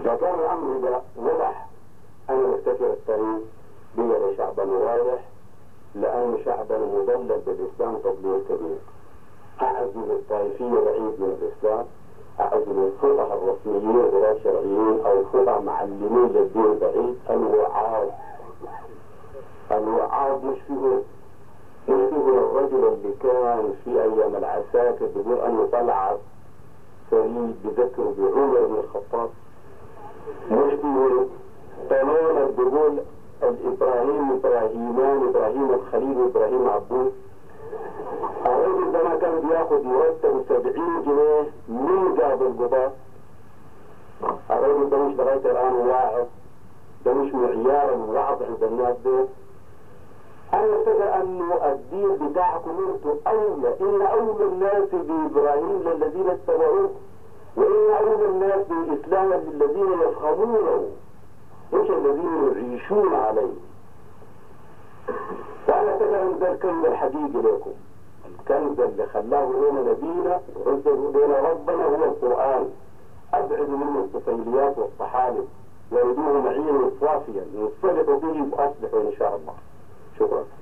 فكان الأمر ده وضح أنا بفتكر الطريق بيا لشعبنا واضح لأن شعبنا مضلل بالإسلام تضليل كبير أعزل الطائفية بعيد من الإسلام أعزل الفقهاء الرسميين غير شرعيين أو الفقهاء معلمين للدين بعيد الوعاظ الوعاظ مش فيه مش فيه الرجل اللي كان في أيام العساكر بيقول أنه طلع فريد بذكر بعمر بن الخطاب مش فيه طالما بيقول الإبراهيم إبراهيمان إبراهيم الخليل إبراهيم عبود الراجل ده ما كان بياخد مرتب 70 جنيه من جاب القضاء الراجل ده مش لغاية الآن واعظ ده مش معيار الوعظ عند الناس دي أنا أفتكر أنه الدين بتاعكم أنتم أولى إن أولى الناس بإبراهيم للذين اتبعوه وإن أولى الناس بالإسلام للذين يفهمونه مش الذين يعيشون عليه وأنا أفتكر أن ده الكنز الحقيقي لكم الكنز اللي خلاه لنا نبينا ورزقه لنا ربنا هو القرآن أبعد منه الطفيليات والطحالب وردوه معين صافيا يصطلح به وأصلح إن شاء الله شكرا